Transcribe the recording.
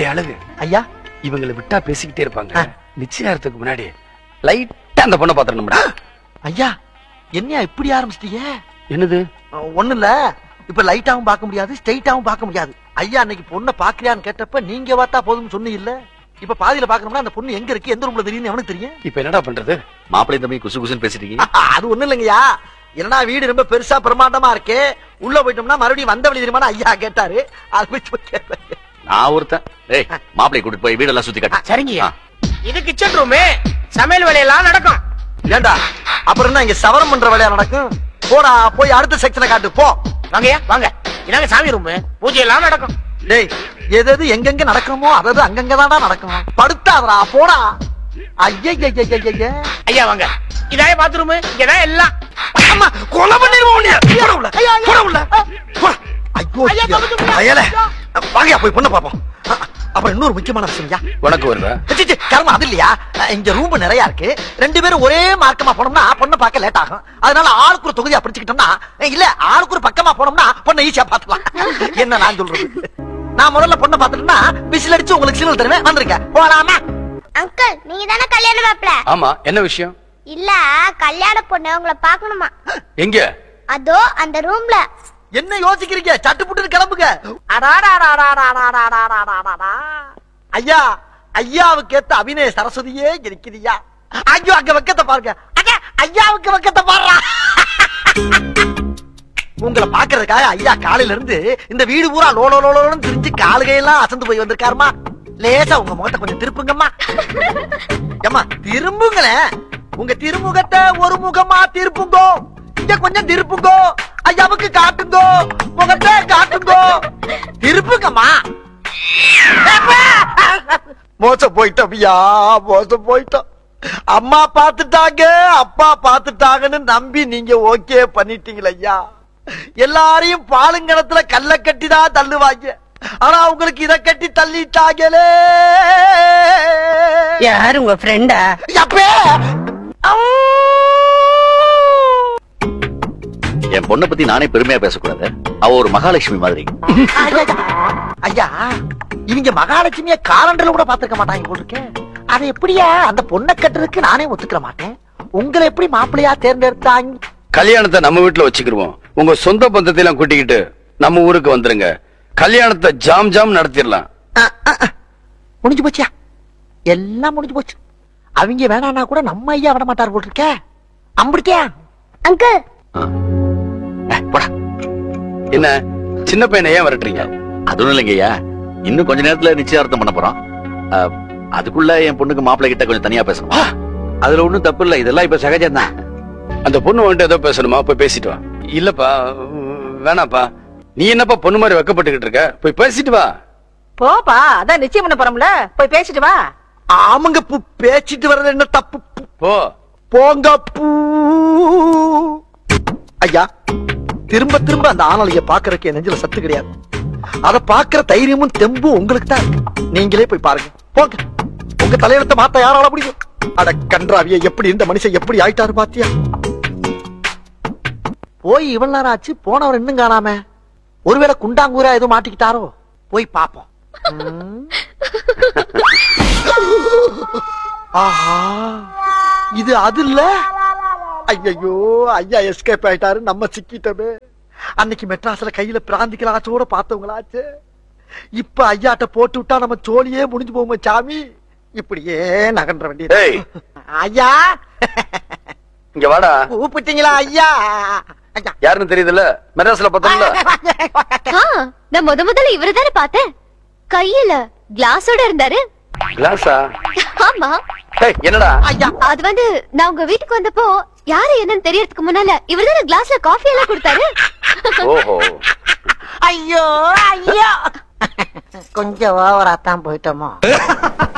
அழகு ஐயா இவங்களை விட்டா பேசிக்கிட்டே இருப்பாங்க ஆ. நிச்சயார்த்தத்துக்கு முன்னாடி லைட்டா அந்த பொண்ணை பாத்துறணும்டா ஐயா என்னையா இப்படி ஆரம்பிச்சிட்டீங்க என்னது ஒண்ணு இல்ல இப்ப லைட்டாவும் பார்க்க முடியாது ஸ்ட்ரைட்டாவும் பார்க்க முடியாது ஐயா அன்னைக்கு பொண்ணை பாக்கலையான்னு கேட்டப்ப நீங்க பார்த்தா போதும்னு சொன்னீங்கல்ல இப்ப பாதியில பாக்கணும்னா அந்த பொண்ணு எங்க இருக்கு எந்த ரூம்ல தெரியும் அவனுக்கு தெரியும் இப்ப என்னடா பண்றது மாப்பிள்ளை தம்பி குசு குசுன்னு பேசிட்டு இருக்கீங்க அது ஒண்ணு இல்லைங்கய்யா என்னடா வீடு ரொம்ப பெருசா பிரமாண்டமா இருக்கு உள்ள போயிட்டோம்னா மறுபடியும் வந்த வழி தெரியுமா ஐயா கேட்டாரு அது வச்சு போய் கேட்பேன். நான் ஒருத்தன் ஏய் மாப்பிள்ளை கூட்டிட்டு போய் வீடெல்லாம் சுத்தி காட்டு சரிங்க ஆ. இது கிச்சன் ரூமு சமையல் வேலையெல்லாம் நடக்கும் ஏண்டா அப்புறம் என்ன இங்க சவரம் பண்ற வேலையா நடக்கும் போடா போய் அடுத்த செக்ஷனை காட்டு போ வாங்கய்யா வாங்க இதாங்க சாமி ரூமு பூஜை எல்லாம் நடக்கும் டேய் எது எது எங்கெங்க நடக்கணுமோ அதது அங்கங்கதான்டா நடக்கணும் படுத்தாதடா போடா ஐயா ஐயா வாங்க இதாய பாத்ரூமு இங்கதான் எல்லாம் அம்மா கொலை பண்ணிடுவோம் உன்னைய. போடா உள்ள, போடா உள்ள, போடா. ஐயோ, ஐயா, தப்பிச்சு அயலே. வாங்கய்யா போய் பொண்ணு பாப்போம் அ- அப்புறம் இன்னொரு முக்கியமான விஷயம்யா உனக்கு வருவா சி, சி, கர்மம் அது இல்லையா இங்க ரூம் நிறைய இருக்கு ரெண்டு பேரும் ஒரே மார்க்கமா போனோம்னா பொண்ணை பார்க்க லேட் ஆகும் அதனால ஆளுக்கு ஒரு தொகுதியா பிடிச்சுக்கிட்டோம்னா இல்ல ஆளுக்கு ஒரு பக்கமா போனோம்னா பொண்ணை ஈஸியா பாத்துக்கலாம் என்ன நான் சொல்றது நான் முதல்ல பொண்ணை பாத்துட்டேன்னா விசில் அடிச்சு உங்களுக்கு சிக்னல் தருவேன் வந்திருக்க போலாமா அங்கிள் நீங்க தானே கல்யாண மாப்பிள ஆமா என்ன விஷயம் இல்ல கல்யாண பொண்ணு உங்களை பார்க்கணுமா எங்க அதோ அந்த ரூம்ல என்ன யோசிக்கிறீங்க சட்டு புட்டு கிளம்புங்க ஐயா ஐயாவுக்கு ஏத்த அபிநய சரஸ்வதியே இருக்கிறியா ஐயோ அங்க வெக்கத்தை பாருங்க அங்க ஐயாவுக்கு வெக்கத்தை பாடுறா உங்களை பாக்குறதுக்காக ஐயா காலையில இருந்து இந்த வீடு பூரா லோலோ லோலோன்னு திரிஞ்சு காலுகையெல்லாம் அசந்து போய் வந்திருக்காருமா லேசா உங்க முகத்தை கொஞ்சம் திருப்புங்கம்மா ஏம்மா திரும்புங்களேன் உங்க திருமுகத்தை ஒரு முகமா திருப்புங்கோ இங்க கொஞ்சம் திருப்புங்கோ ஐயாவுக்கு காட்டுங்கோ முகத்தை காட்டுங்கோ திருப்புங்கம்மா மோசம் போயிட்டோம் ஐயா மோசம் போயிட்டோம் அம்மா பாத்துட்டாங்க அப்பா பாத்துட்டாங்கன்னு நம்பி நீங்க ஓகே பண்ணிட்டீங்களே ஐயா எல்லாரையும் பாலுங்கணத்துல கல்ல கட்டி தான் தள்ளுவாங்க ஆனா உங்களுக்கு இத கட்டி தள்ளிட்டாங்களே யாரு உங்க ஃப்ரெண்டா அப்பே என் பொண்ணை பத்தி நானே பெருமையா பேசக்கூடாது அவ ஒரு மகாலட்சுமி மாதிரி ஐயா இவங்க மகாலட்சுமிய காலண்டர்ல கூட பாத்துக்க மாட்டாங்க போல இருக்கே அதை எப்படியா அந்த பொண்ணை கட்டுறதுக்கு நானே ஒத்துக்கிற மாட்டேன் உங்களை எப்படி மாப்பிள்ளையா தேர்ந்தெடுத்தாங்க கல்யாணத்தை நம்ம வீட்டுல வச்சுக்கிருவோம் உங்க சொந்த பந்தத்தை எல்லாம் கூட்டிக்கிட்டு நம்ம ஊருக்கு வந்துருங்க கல்யாணத்தை ஜாம் ஜாம் நடத்திடலாம் அஹ், அஹ், அஹ். முடிஞ்சு போச்சியா எல்லாம் முடிஞ்சு போச்சு அவங்க வேணான்னா கூட நம்ம ஐயா விட மாட்டார் போல் இருக்கே அம்பிடிக்கா அங்கிள் ஏய், போடா என்ன சின்ன பையனை ஏன் விரட்டுறீங்க அது ஒண்ணும் இல்லைங்கய்யா இன்னும் கொஞ்ச நேரத்துல நிச்சயார்த்தம் பண்ண போறோம் அஹ், அதுக்குள்ள என் பொண்ணுக்கு மாப்பிள்ளை கிட்ட கொஞ்சம் தனியா பேசணும் அதுல ஒண்ணும் தப்பு இல்ல இதெல்லாம் இப்ப சகஜம் தான் அந்த பொண்ணு வந்துட்டு ஏதோ பேசணுமா போய் பேசிட்டு வா இல்லப்பா வேணாப்பா நீ என்னப்பா பொண்ணு மாதிரி வெக்கப்பட்டுக்கிட்டு இருக்க போய் பேசிட்டு வா போப்பா அதான் நிச்சயம் பண்ண போறோம்ல போய் பேசிட்டு வா ஆமாங்க பூ பேச்சிட்டு வர்றது என்ன தப்பு பூ. போ போங்க பூ ஐயா திரும்ப திரும்ப அந்த ஆணலைய பாக்குறதுக்கு என் நெஞ்சில சத்து கிடையாது அத பாக்குற தைரியமும் தெம்பும் உங்களுக்கு தான் இருக்கு நீங்களே போய் பாருங்க போங்க உங்க தலையெழுத்த மாத்த யாரால முடியும் அட கன்றாவிய எப்படி இந்த மனுஷன் எப்படி ஆயிட்டாரு பாத்தியா போய் இவ்வளவு நேரம் ஆச்சு போனவர் இன்னும் காணாம ஒருவேளை குண்டாங்கூரா எதுவும் மாட்டிக்கிட்டாரோ போய் பாப்போம் ம். ஆஹா இது அது இல்ல ஐயோ ஐயா எஸ்கேப் ஆயிட்டாரு நம்ம சிக்கிட்டோமே அன்னைக்கு மெட்ராஸ்ல கையில பிராந்திக்கலாச்சோட பார்த்தவங்களாச்சு இப்ப ஐயாட்ட போட்டு விட்டா நம்ம சோழியே முடிஞ்சு போவோமே சாமி இப்படியே நகன்ற வேண்டியது ஏய் ஐயா இங்க வாடா கூப்பிட்டீங்களா ஐயா ஐயா யாருன்னு தெரியுதுல்ல மெட்ராஸ்ல பார்த்தோம்ல ஆ, நான் முத முதல்ல இவரை தானே பார்த்தேன் கையில கிளாஸோட இருந்தாரு கிளாஸா ஆமா ஏய் என்னடா ஐயா அது வந்து நான் உங்க வீட்டுக்கு வந்தப்போ யாரு என்னன்னு தெரியறதுக்கு முன்னால இவர் தானே கிளாஸ்ல காஃபி எல்லாம் கொடுத்தாரு ஓஹோ ஐயோ ஐயோ கொஞ்சம் ஓவரா தான் போயிட்டோமோ